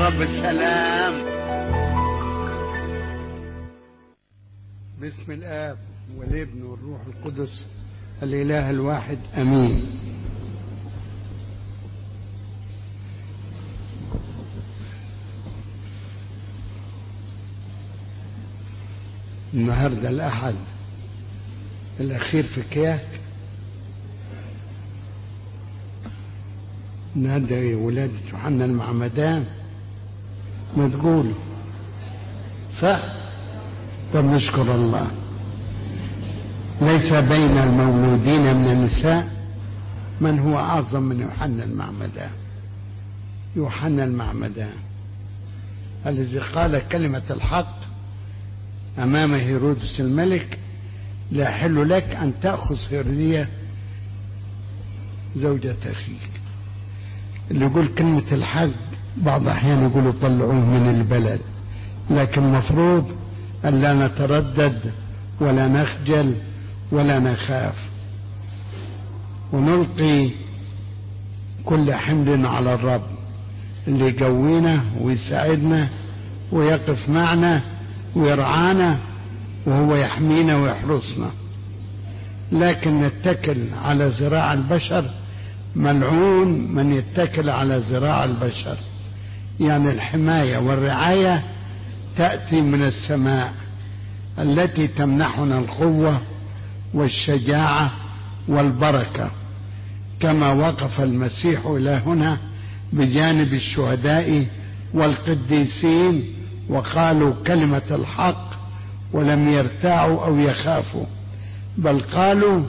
بالسلام باسم الآب والابن والروح القدس الإله الواحد أمين النهاردة الأحد الأخير في كياك النهاردة ولادة يوحنا المعمدان ما تقولوا صح طب نشكر الله ليس بين المولودين من النساء من هو أعظم من يوحنا المعمدان يوحنا المعمدان الذي قال كلمة الحق أمام هيرودس الملك لا يحل لك أن تأخذ هيرودية زوجة أخيك اللي يقول كلمة الحق بعض الأحيان يقولوا طلعوه من البلد لكن مفروض أن لا نتردد ولا نخجل ولا نخاف ونلقي كل حمل على الرب اللي يقوينا ويساعدنا ويقف معنا ويرعانا وهو يحمينا ويحرسنا لكن نتكل على ذراع البشر ملعون من يتكل على ذراع البشر يعني الحماية والرعاية تأتي من السماء التي تمنحنا القوة والشجاعة والبركة كما وقف المسيح إلى هنا بجانب الشهداء والقديسين وقالوا كلمة الحق ولم يرتاعوا أو يخافوا بل قالوا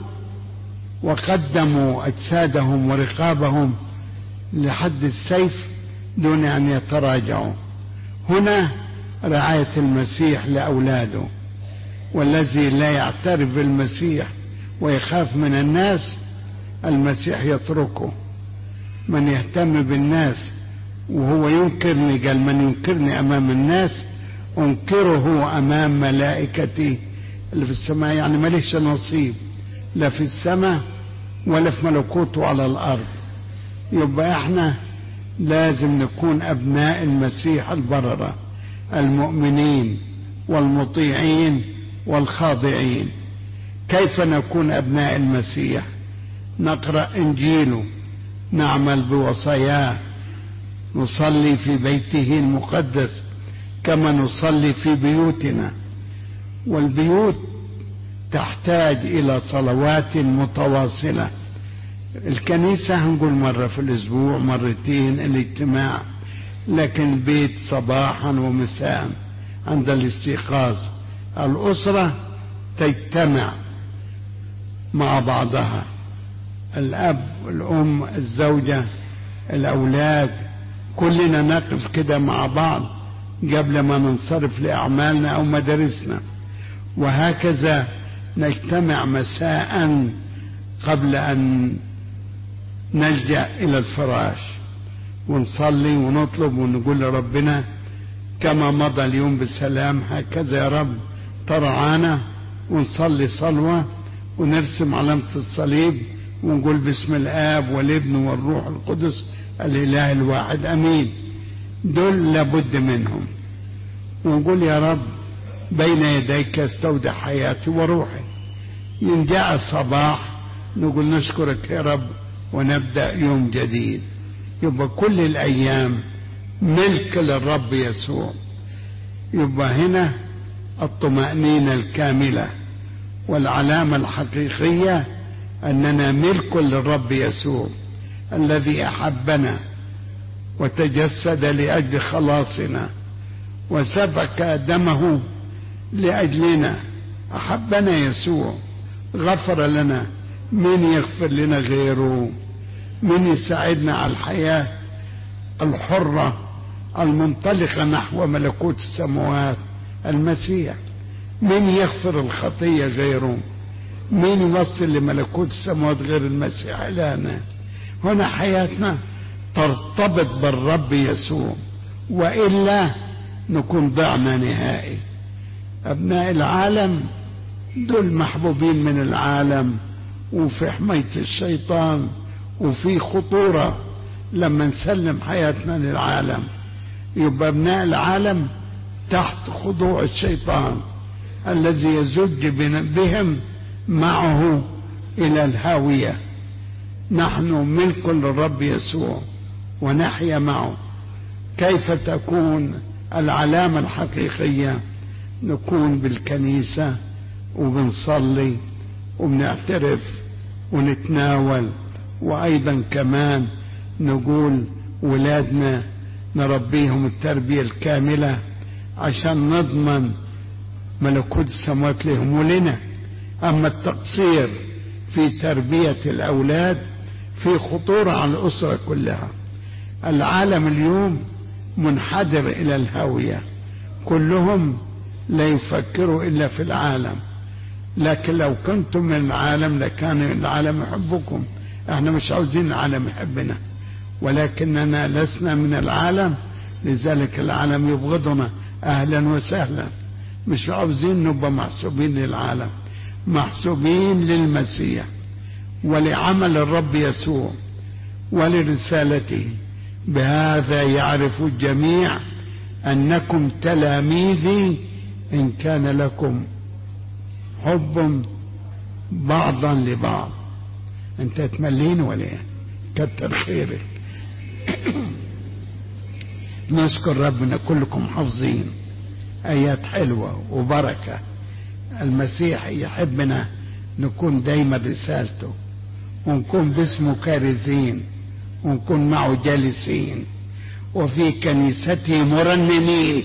وقدموا أجسادهم ورقابهم لحد السيف دون أن يتراجعوا هنا رعاية المسيح لأولاده والذي لا يعترف بالمسيح ويخاف من الناس المسيح يتركه من يهتم بالناس وهو ينكرني قال من ينكرني أمام الناس أنكره أمام ملائكتي اللي في السماء يعني ماليش نصيب لا في السماء ولا في ملكوته على الأرض يبقى احنا لازم نكون أبناء المسيح البررة المؤمنين والمطيعين والخاضعين كيف نكون أبناء المسيح نقرأ إنجيله نعمل بوصاياه نصلي في بيته المقدس كما نصلي في بيوتنا والبيوت تحتاج إلى صلوات متواصلة الكنيسة هنقول مرة في الأسبوع مرتين الاجتماع لكن البيت صباحا ومساء عند الاستيقاظ الأسرة تجتمع مع بعضها الأب الأم الزوجة الأولاد كلنا نقف كده مع بعض قبل ما ننصرف لأعمالنا أو مدارسنا وهكذا نجتمع مساء قبل أن نلجأ إلى الفراش ونصلي ونطلب ونقول لربنا كما مضى اليوم بسلام هكذا يا رب ترعانا ونصلي صلوة ونرسم علامة الصليب ونقول باسم الآب والابن والروح القدس الإله الواحد أمين دول لابد منهم ونقول يا رب بين يديك استودع حياتي وروحي إن جاء الصباح نقول نشكرك يا رب ونبدأ يوم جديد يبقى كل الأيام ملك للرب يسوع يبقى هنا الطمأنينة الكاملة والعلامة الحقيقية أننا ملك للرب يسوع الذي أحبنا وتجسد لأجل خلاصنا وسفك دمه لأجلنا أحبنا يسوع غفر لنا من يغفر لنا غيره من يساعدنا على الحياة الحرة المنطلقة نحو ملكوت السماوات المسيح من يغفر الخطية غيره مين يوصل لملكوت السماوات غير المسيح إلهنا هنا حياتنا ترتبط بالرب يسوع وإلا نكون ضعنا نهائي أبناء العالم دول محبوبين من العالم وفي حماية الشيطان وفي خطورة لما نسلم حياتنا للعالم يبقى ابناء العالم تحت خضوع الشيطان الذي يزج بهم معه الى الهاويه نحن ملك للرب يسوع ونحيا معه كيف تكون العلامه الحقيقيه نكون بالكنيسه وبنصلي وبنعترف ونتناول وايضا كمان نقول ولادنا نربيهم التربيه الكامله عشان نضمن ملكوت السماوات لهم ولنا اما التقصير في تربيه الاولاد في خطوره على الاسره كلها العالم اليوم منحدر الى الهاويه كلهم لا يفكروا الا في العالم لكن لو كنتم من العالم لكان العالم يحبكم احنا مش عاوزين العالم يحبنا ولكننا لسنا من العالم لذلك العالم يبغضنا اهلا وسهلا مش عاوزين نبقى محسوبين للعالم محسوبين للمسيح ولعمل الرب يسوع ولرسالته بهذا يعرف الجميع انكم تلاميذي ان كان لكم حب بعضا لبعض انت تملين ولا ايه كتر خيرك نشكر ربنا كلكم حافظين ايات حلوه وبركه المسيح يحبنا نكون دايما رسالته ونكون باسمه كارزين ونكون معه جالسين وفي كنيسته مرنمين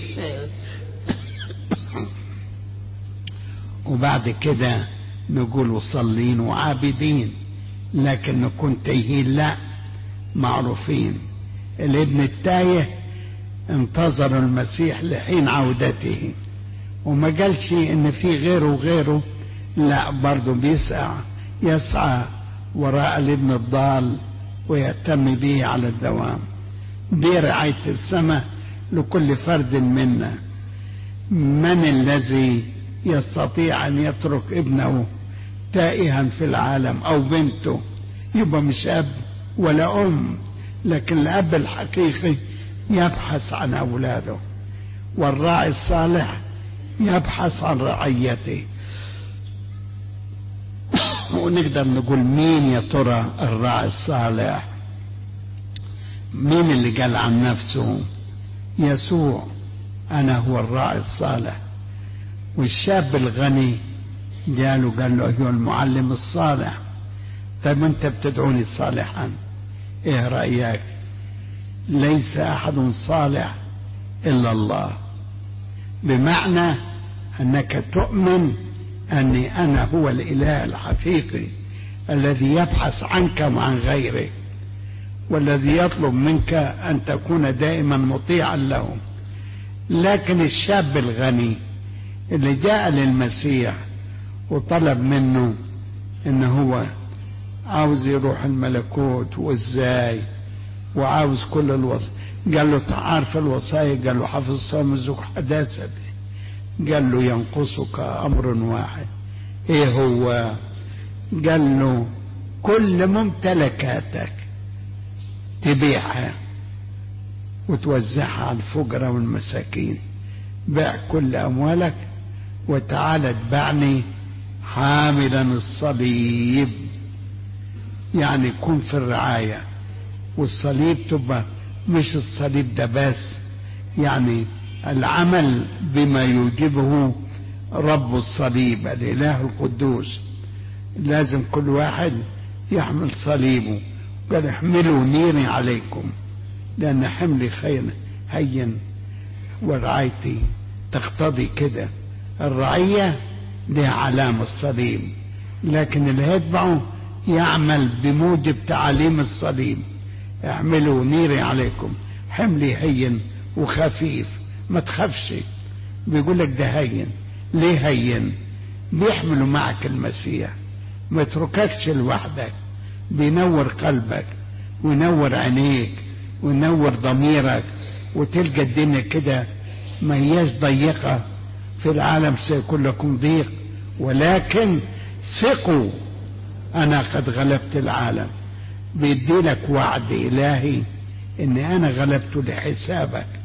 وبعد كده نقول وصلين وعابدين لكن نكون تايهين لا معروفين الابن التايه انتظر المسيح لحين عودته وما قالش ان في غيره وغيره لا برضه بيسعى يسعى وراء الابن الضال ويهتم به على الدوام دي رعاية السماء لكل فرد منا من الذي يستطيع ان يترك ابنه تائها في العالم او بنته يبقى مش اب ولا ام لكن الاب الحقيقي يبحث عن اولاده والراعي الصالح يبحث عن رعيته ونقدر نقول مين يا ترى الراعي الصالح مين اللي قال عن نفسه يسوع انا هو الراعي الصالح والشاب الغني جاله قال له ايها المعلم الصالح طيب انت بتدعوني صالحا ايه رايك ليس احد صالح الا الله بمعنى انك تؤمن اني انا هو الاله الحقيقي الذي يبحث عنك وعن غيرك والذي يطلب منك ان تكون دائما مطيعا له لكن الشاب الغني اللي جاء للمسيح وطلب منه ان هو عاوز يروح الملكوت وازاي وعاوز كل الوصايا قال له تعرف الوصايا قال له حفظ صوم الزوج حداثة قال له ينقصك امر واحد ايه هو قال له كل ممتلكاتك تبيعها وتوزعها على الفقراء والمساكين بيع كل اموالك وتعال اتبعني حاملا الصليب يعني كن في الرعاية والصليب تبقى مش الصليب ده بس يعني العمل بما يوجبه رب الصليب الإله القدوس لازم كل واحد يحمل صليبه قال احملوا نيري عليكم لأن حملي خير هين ورعايتي تقتضي كده الرعية لها علامة الصليب لكن اللي يتبعه يعمل بموجب تعاليم الصليب احملوا نيري عليكم حملي هين وخفيف ما تخافش بيقول لك ده هين ليه هين بيحملوا معك المسيح ما يترككش لوحدك بينور قلبك وينور عينيك وينور ضميرك وتلقى الدنيا كده ما هياش ضيقة في العالم سيكون لكم ضيق ولكن ثقوا أنا قد غلبت العالم بيدي لك وعد إلهي إن أنا غلبته لحسابك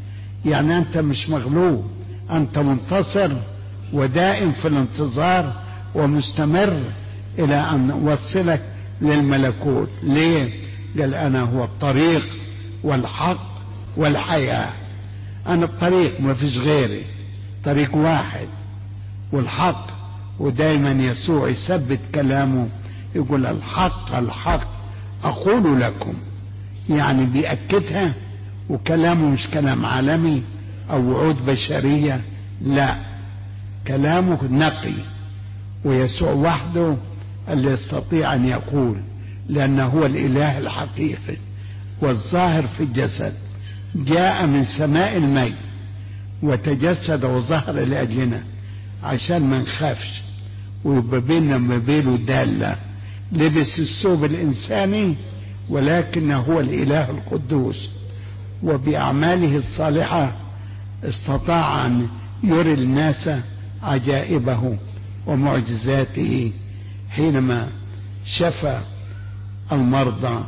يعني أنت مش مغلوب أنت منتصر ودائم في الانتظار ومستمر إلى أن أوصلك للملكوت ليه قال أنا هو الطريق والحق والحياة أنا الطريق ما فيش غيري طريق واحد والحق ودايما يسوع يثبت كلامه يقول الحق الحق أقول لكم يعني بيأكدها وكلامه مش كلام عالمي أو وعود بشرية لا كلامه نقي ويسوع وحده اللي يستطيع أن يقول لأنه هو الإله الحقيقي والظاهر في الجسد جاء من سماء المي وتجسد وظهر لأجلنا عشان ما نخافش ويبقى بيننا وما بينه دالة لبس الثوب الإنساني ولكنه هو الإله القدوس وبأعماله الصالحة استطاع أن يري الناس عجائبه ومعجزاته حينما شفى المرضى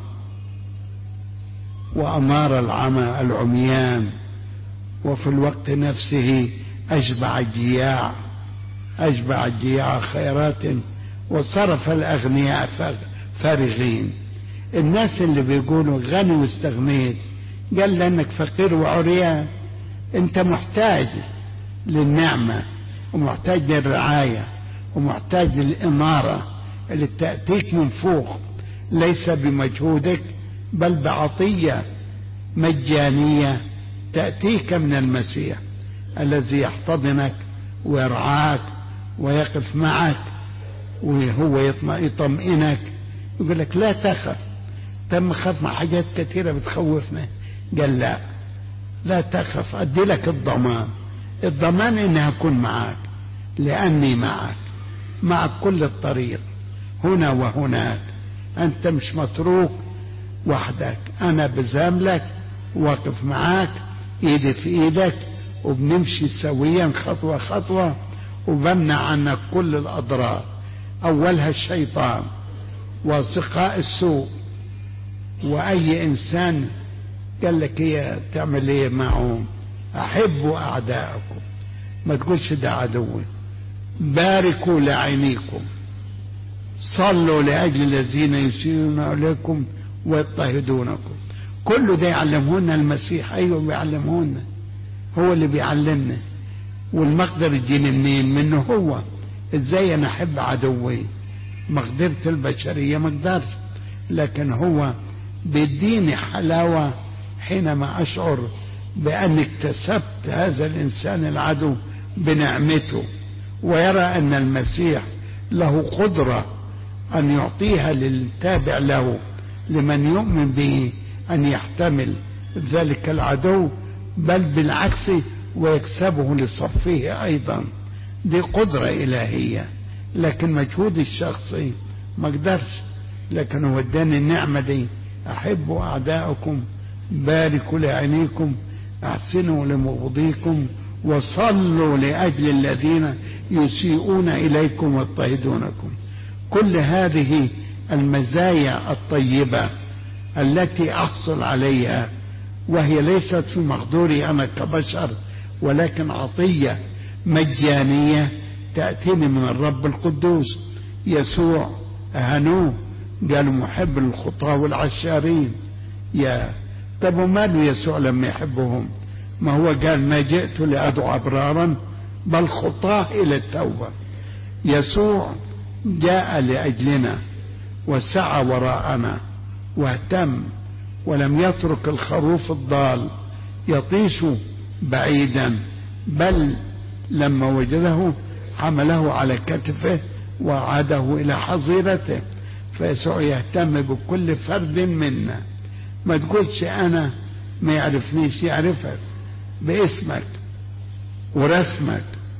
وأمار العمى العميان وفي الوقت نفسه أشبع الجياع أشبع الجياع خيرات وصرف الأغنياء فارغين الناس اللي بيقولوا غني واستغنيت قال لأنك فقير وعريان أنت محتاج للنعمة ومحتاج للرعاية ومحتاج للإمارة اللي تأتيك من فوق ليس بمجهودك بل بعطية مجانية تأتيك من المسيح الذي يحتضنك ويرعاك ويقف معك وهو يطمئنك يقول لك لا تخف تم خاف مع حاجات كثيرة بتخوفنا قال لا لا تخف أدي لك الضمان الضمان إني أكون معك لأني معك معك كل الطريق هنا وهناك أنت مش متروك وحدك أنا بزاملك واقف معاك إيدي في إيدك وبنمشي سويا خطوة خطوة وبمنع عنك كل الأضرار أولها الشيطان وأصدقاء السوء وأي إنسان قال لك إيه تعمل إيه معهم أحبوا أعداءكم ما تقولش ده عدوي باركوا لعينيكم صلوا لأجل الذين يسيئون إليكم ويضطهدونكم كل ده يعلمهن المسيح أيوه بيعلمهن هو اللي بيعلمنا والمقدر يجيني منين منه هو ازاي انا احب عدوي مقدرة البشرية ما اقدرش لكن هو بيديني حلاوة حينما اشعر بان اكتسبت هذا الانسان العدو بنعمته ويرى ان المسيح له قدرة ان يعطيها للتابع له لمن يؤمن به ان يحتمل ذلك العدو بل بالعكس ويكسبه لصفه ايضا دي قدرة الهية لكن مجهود الشخصي ما اقدرش لكن هو اداني النعمة دي احبوا اعداءكم باركوا لعينيكم احسنوا لمبغضيكم وصلوا لاجل الذين يسيئون اليكم ويضطهدونكم كل هذه المزايا الطيبه التي احصل عليها وهي ليست في مقدوري انا كبشر ولكن عطيه مجانيه تاتيني من الرب القدوس يسوع اهانوه قالوا محب للخطاه والعشارين يا طب وماله يسوع لما يحبهم ما هو قال ما جئت لادعو ابرارا بل خطاه الى التوبه يسوع جاء لاجلنا وسعى وراءنا واهتم ولم يترك الخروف الضال يطيش بعيدا بل لما وجده حمله على كتفه وعاده الى حظيرته فيسوع يهتم بكل فرد منا ما تقولش انا ما يعرفنيش يعرفك باسمك ورسمك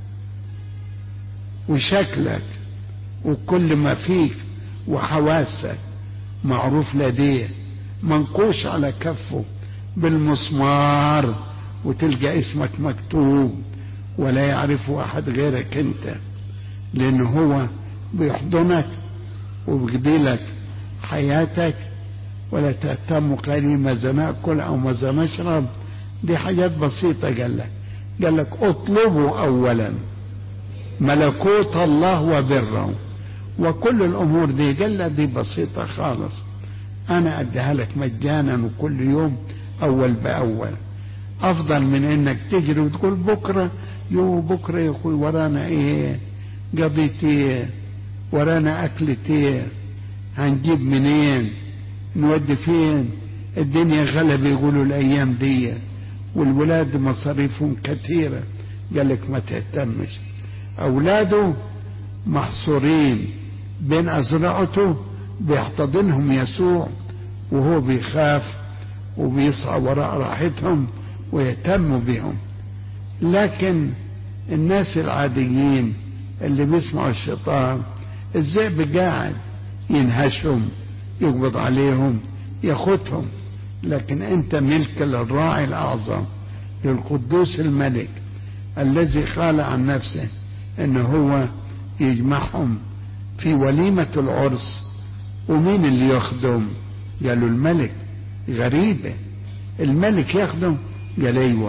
وشكلك وكل ما فيك وحواسك معروف لديه منقوش على كفه بالمسمار وتلقى اسمك مكتوب ولا يعرف احد غيرك انت لان هو بيحضنك وبيقضي حياتك ولا تهتم قليل ماذا ناكل او ماذا نشرب دي حاجات بسيطة قال لك قال لك اطلبوا أولا ملكوت الله وبره وكل الأمور دي قال لك دي بسيطة خالص أنا أديها لك مجانا وكل يوم أول بأول أفضل من إنك تجري وتقول بكرة يو بكرة يا أخوي ورانا إيه قضية إيه ورانا أكلة إيه هنجيب منين نودي فين الدنيا غلب يقولوا الأيام دي والولاد مصاريفهم كثيرة قال لك ما تهتمش أولاده محصورين بين أزرعته بيحتضنهم يسوع وهو بيخاف وبيسعى وراء راحتهم ويهتم بهم لكن الناس العاديين اللي بيسمعوا الشيطان الذئب قاعد ينهشهم يقبض عليهم ياخدهم لكن انت ملك للراعي الاعظم للقدوس الملك الذي قال عن نفسه ان هو يجمعهم في وليمة العرس ومين اللي يخدم قالوا الملك غريبة الملك يخدم قال ايوه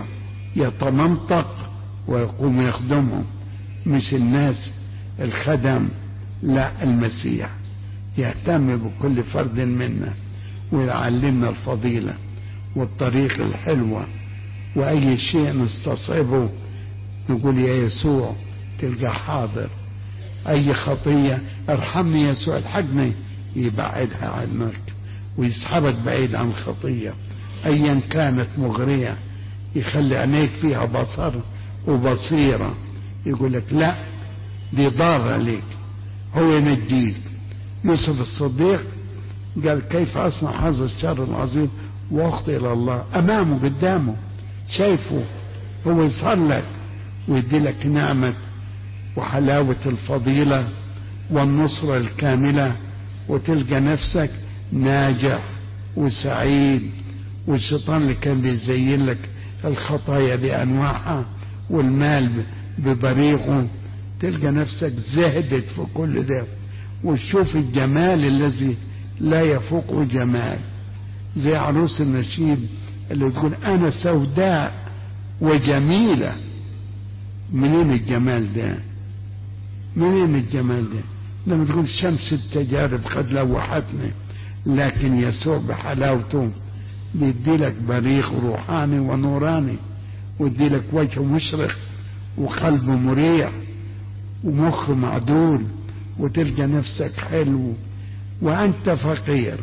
يتمنطق ويقوم يخدمهم مش الناس الخدم لا المسيح يهتم بكل فرد منا ويعلمنا الفضيلة والطريق الحلوة وأي شيء نستصعبه نقول يا يسوع تلقى حاضر أي خطية ارحمني يسوع الحقني يبعدها عنك ويسحبك بعيد عن خطية أيا كانت مغرية يخلي عينيك فيها بصر وبصيرة يقول لك لا دي ضارة ليك هو ينجيك يوسف الصديق قال كيف أصنع هذا الشر العظيم وأخطئ إلى الله أمامه قدامه شايفه هو يظهر لك ويدي لك نعمة وحلاوة الفضيلة والنصرة الكاملة وتلقى نفسك ناجح وسعيد والشيطان اللي كان بيزين لك الخطايا بأنواعها والمال ببريقه تلقى نفسك زهدت في كل ده وتشوف الجمال الذي لا يفوقه جمال زي عروس النشيد اللي تقول أنا سوداء وجميلة منين الجمال ده منين الجمال ده لما تقول شمس التجارب قد لوحتني لكن يسوع بحلاوته بيدي لك بريق روحاني ونوراني ويدي لك وجه مشرق وقلب مريح ومخ معدول وتلقى نفسك حلو وأنت فقير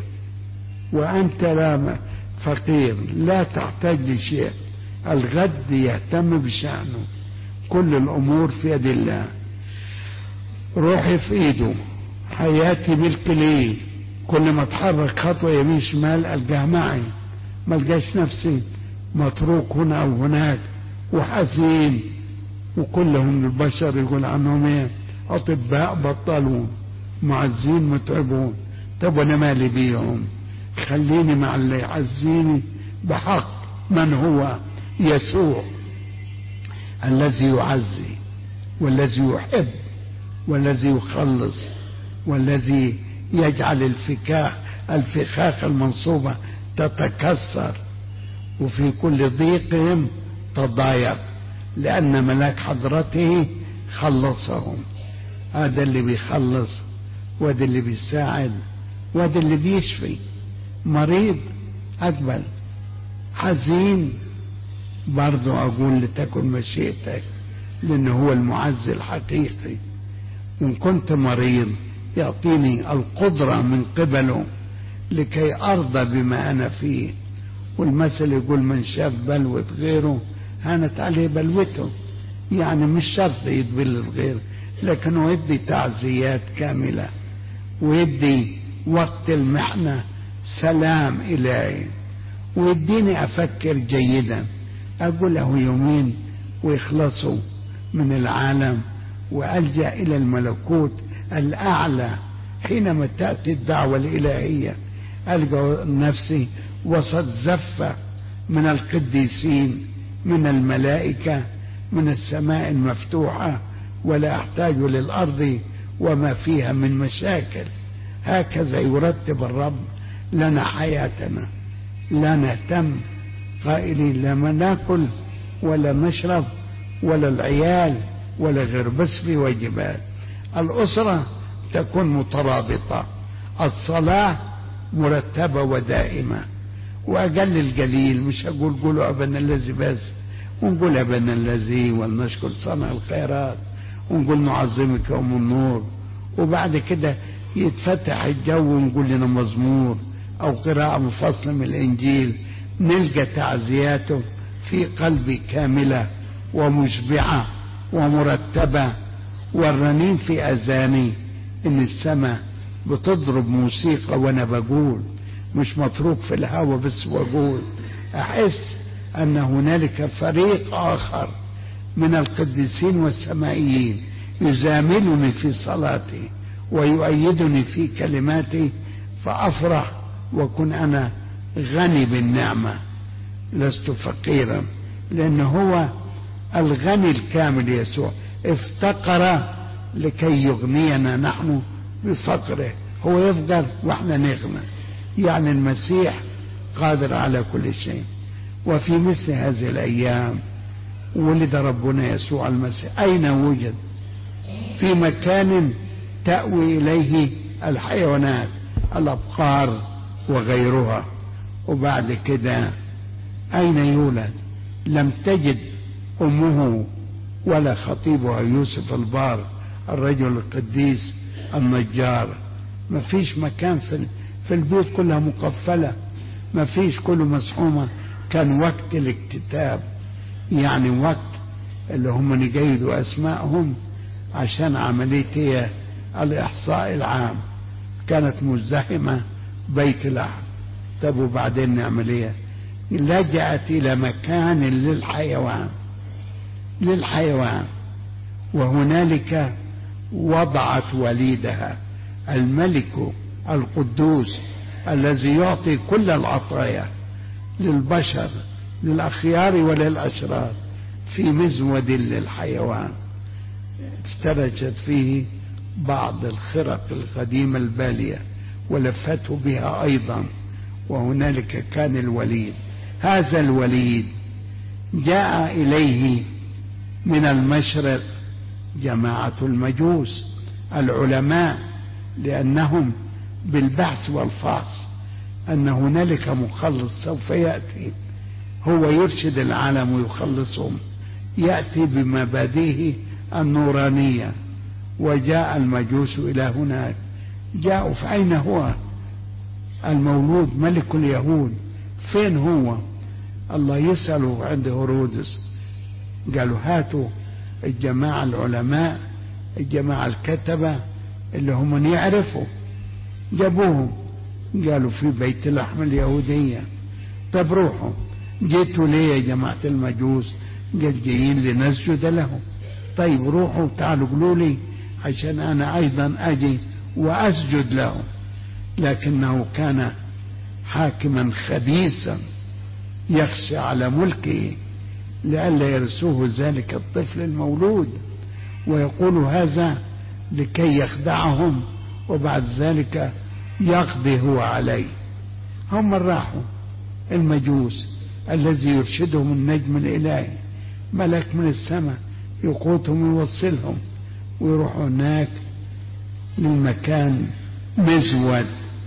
وأنت لا فقير لا تحتاج لشيء الغد يهتم بشأنه كل الأمور في يد الله روحي في إيده حياتي ملك ليه كل ما اتحرك خطوة يمين شمال ألقاه معي ما القاش نفسي متروك هنا أو هناك وحزين وكلهم البشر يقول عنهم ايه أطباء بطلون معزين متعبون طب وانا مالي بيهم خليني مع اللي يعزيني بحق من هو يسوع الذي يعزي والذي يحب والذي يخلص والذي يجعل الفكاك الفخاخ المنصوبة تتكسر وفي كل ضيقهم تضايق لأن ملاك حضرته خلصهم هذا اللي بيخلص وده اللي بيساعد وده اللي بيشفي مريض أقبل حزين برضو أقول لتكن مشيئتك لأنه هو المعز الحقيقي وإن كنت مريض يعطيني القدرة من قبله لكي أرضى بما أنا فيه والمثل يقول من شاف بلوة غيره هانت عليه بلوته يعني مش شرط يدبل الغير لكنه يدي تعزيات كاملة ويدي وقت المحنة سلام إلهي ويديني أفكر جيدا أقول له يومين ويخلصوا من العالم وألجأ إلى الملكوت الأعلى حينما تأتي الدعوة الإلهية ألقى نفسي وسط زفة من القديسين من الملائكة من السماء المفتوحة ولا أحتاج للأرض وما فيها من مشاكل هكذا يرتب الرب لنا حياتنا لا نهتم قائلين لا ما ناكل ولا نشرب ولا العيال ولا غير بس في واجبات الأسرة تكون مترابطة الصلاة مرتبة ودائمة وأقل القليل مش أقول قولوا أبنا الذي بس ونقول أبنا الذي ولنشكر صنع الخيرات ونقول نعظمك يوم النور وبعد كده يتفتح الجو ونقول لنا مزمور أو قراءة مفصلة من الإنجيل نلقى تعزياته في قلبي كاملة ومشبعة ومرتبة والرنين في أذاني إن السماء بتضرب موسيقى وأنا بقول مش متروك في الهوا بس بقول أحس أن هنالك فريق آخر من القديسين والسمائيين يزاملني في صلاتي ويؤيدني في كلماتي فأفرح وكن أنا غني بالنعمة لست فقيرا لأن هو الغني الكامل يسوع افتقر لكي يغنينا نحن بفقره هو يفقر واحنا نغنى يعني المسيح قادر على كل شيء وفي مثل هذه الأيام ولد ربنا يسوع المسيح أين وجد في مكان تأوي إليه الحيوانات الأبقار وغيرها وبعد كده أين يولد لم تجد أمه ولا خطيبها يوسف البار الرجل القديس النجار ما فيش مكان في في البيوت كلها مقفلة ما فيش كله مسحومة كان وقت الاكتتاب يعني وقت اللي هم نجيدوا أسمائهم عشان عملية هي الإحصاء العام كانت مزدحمة بيت لحم طب وبعدين نعمل ايه لجأت إلى مكان للحيوان للحيوان وهنالك وضعت وليدها الملك القدوس الذي يعطي كل العطايا للبشر للأخيار وللأشرار في مزود للحيوان افترجت فيه بعض الخرق القديمة البالية ولفته بها أيضا وهنالك كان الوليد هذا الوليد جاء إليه من المشرق جماعة المجوس العلماء لأنهم بالبحث والفحص أن هنالك مخلص سوف يأتي هو يرشد العالم ويخلصهم يأتي بمبادئه النورانية وجاء المجوس إلى هناك جاءوا فأين هو المولود ملك اليهود فين هو الله يسأله عند هرودس قالوا هاتوا الجماعة العلماء الجماعة الكتبة اللي هم من يعرفوا جابوهم قالوا في بيت لحم اليهودية طب روحوا جيتوا ليه يا جماعة المجوس قال جايين لنسجد له طيب روحوا تعالوا قولوا لي عشان أنا أيضا أجي وأسجد له لكنه كان حاكما خبيثا يخشى على ملكه لئلا يرثوه ذلك الطفل المولود ويقول هذا لكي يخدعهم وبعد ذلك يقضي هو عليه هم راحوا المجوس الذي يرشدهم النجم الإلهي ملك من السماء يقوتهم ويوصلهم ويروحوا هناك للمكان مزود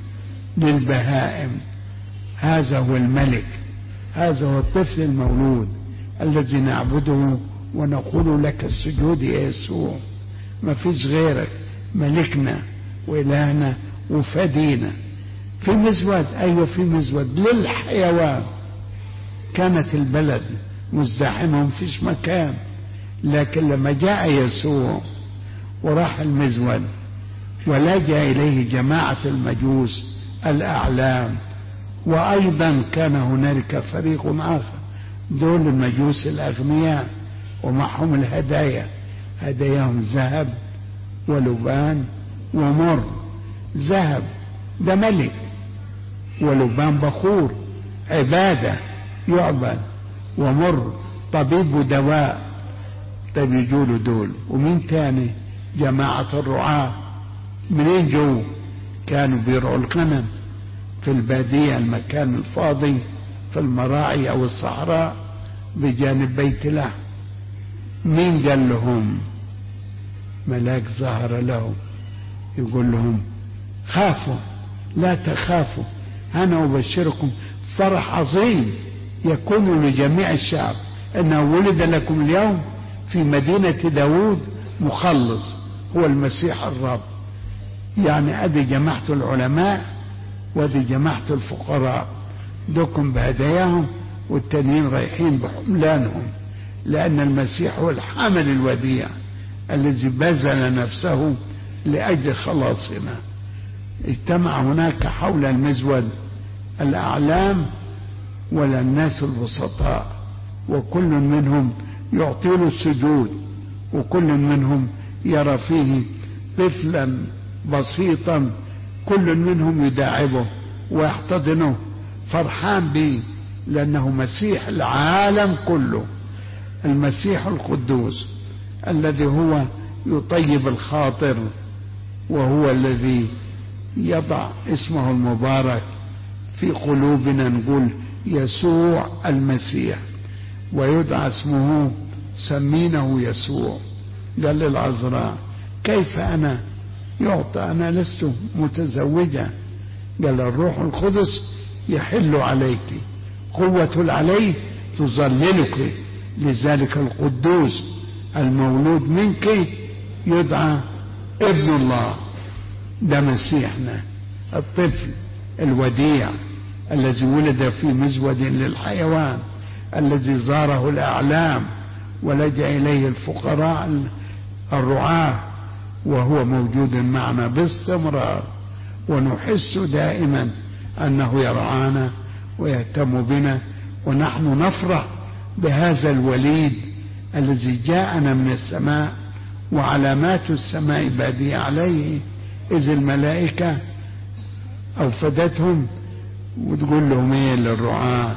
للبهائم هذا هو الملك هذا هو الطفل المولود الذي نعبده ونقول لك السجود يا يسوع ما فيش غيرك ملكنا وإلهنا وفدينا في مزود أيوة في مزود للحيوان كانت البلد مزدحمة ومفيش مكان لكن لما جاء يسوع وراح المزود ولجأ إليه جماعة المجوس الأعلام وأيضا كان هنالك فريق آخر دول المجوس الأغنياء ومعهم الهدايا هداياهم ذهب ولبان ومر ذهب ده ملك ولبان بخور عبادة يعبد ومر طبيب ودواء طيب يجوا دول ومين تاني جماعة الرعاة منين جو كانوا بيرعوا الغنم في البادية المكان الفاضي في المراعي أو الصحراء بجانب بيت الله مين قال لهم ملاك ظهر لهم يقول لهم خافوا لا تخافوا أنا أبشركم فرح عظيم يكون لجميع الشعب أنه ولد لكم اليوم في مدينة داود مخلص هو المسيح الرب يعني أدي جماعة العلماء وأدي جماعة الفقراء دوكم بهداياهم والتانيين رايحين بحملانهم لأن المسيح هو الحامل الوديع الذي بذل نفسه لأجل خلاصنا اجتمع هناك حول المزود الأعلام ولا الناس البسطاء وكل منهم يعطي له السجود وكل منهم يرى فيه طفلا بسيطا كل منهم يداعبه ويحتضنه فرحان به لأنه مسيح العالم كله المسيح القدوس الذي هو يطيب الخاطر وهو الذي يضع اسمه المبارك في قلوبنا نقول يسوع المسيح ويدعى اسمه سمينه يسوع قال للعذراء كيف أنا يعطى أنا لست متزوجة قال الروح القدس يحل عليك قوة العلي تظللك لذلك القدوس المولود منك يدعى ابن الله ده مسيحنا الطفل الوديع الذي ولد في مزود للحيوان الذي زاره الأعلام ولجأ إليه الفقراء الرعاة وهو موجود معنا باستمرار ونحس دائما أنه يرعانا ويهتم بنا ونحن نفرح بهذا الوليد الذي جاءنا من السماء وعلامات السماء بادية عليه إذ الملائكة أوفدتهم وتقول لهم إيه للرعاة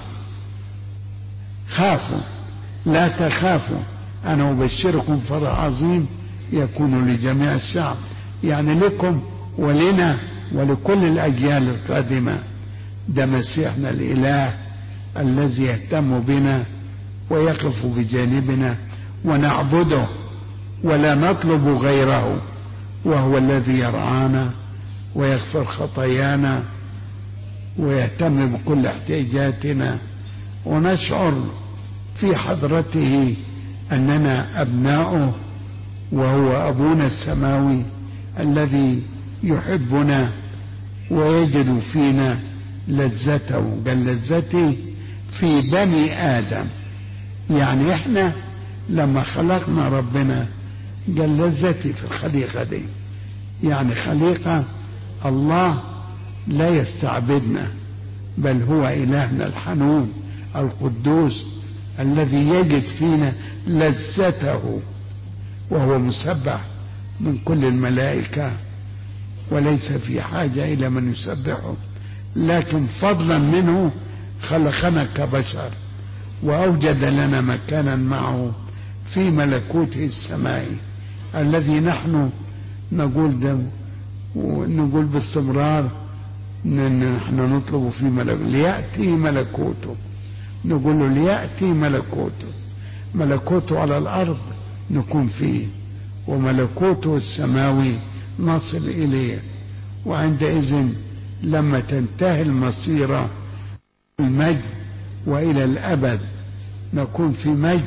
خافوا لا تخافوا أنا أبشركم فرح عظيم يكون لجميع الشعب يعني لكم ولنا ولكل الأجيال القادمة ده مسيحنا الإله الذي يهتم بنا ويقف بجانبنا ونعبده ولا نطلب غيره وهو الذي يرعانا ويغفر خطايانا ويهتم بكل احتياجاتنا ونشعر في حضرته اننا ابناؤه وهو ابونا السماوي الذي يحبنا ويجد فينا لذته قال لذتي في بني ادم يعني احنا لما خلقنا ربنا قال لذتي في الخليقه دي يعني خليقه الله لا يستعبدنا بل هو الهنا الحنون القدوس الذي يجد فينا لذته وهو مسبح من كل الملائكه وليس في حاجه الى من يسبحه لكن فضلا منه خلقنا كبشر واوجد لنا مكانا معه في ملكوته السمائي الذي نحن نقول ده ونقول باستمرار ان نحن نطلب في ملك لياتي ملكوته نقول له لياتي ملكوته ملكوته على الارض نكون فيه وملكوته السماوي نصل اليه وعندئذ لما تنتهي المسيره المجد والى الابد نكون في مجد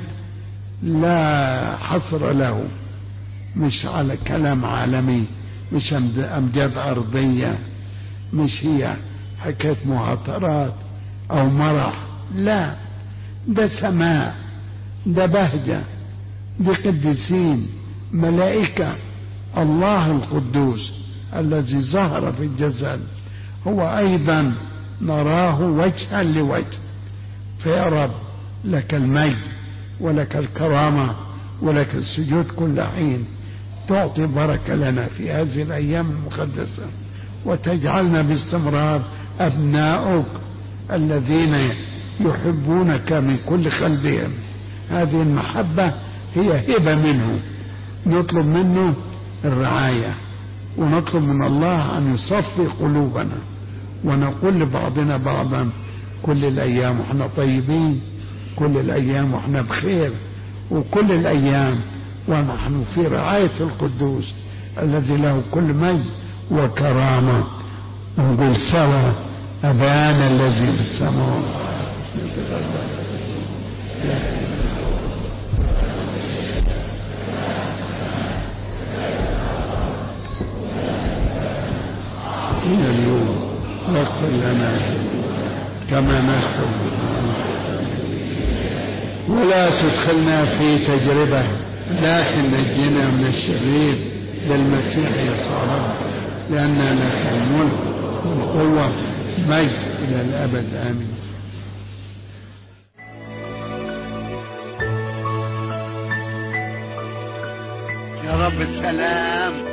لا حصر له مش على كلام عالمي مش امجاد ارضيه مش هي حكايه معطرات او مرح لا ده سماء ده بهجه دي قديسين ملائكه الله القدوس الذي ظهر في الجسد هو ايضا نراه وجها لوجه فيا رب لك المجد ولك الكرامه ولك السجود كل حين تعطي بركه لنا في هذه الايام المقدسه وتجعلنا باستمرار ابناؤك الذين يحبونك من كل قلبهم هذه المحبه هي هبه منه نطلب منه الرعايه ونطلب من الله ان يصفي قلوبنا ونقول لبعضنا بعضا كل الأيام وإحنا طيبين كل الأيام وإحنا بخير وكل الأيام ونحن في رعاية القدوس الذي له كل مجد وكرامة ونقول سوا أبانا الذي في السماوات من اليوم واغفر لنا كما نغفر ولا تدخلنا في تجربة لكن نجنا من الشرير بالمسيح يسوع رب لأن لك الملك والقوة مجد إلى الأبد آمين يا رب السلام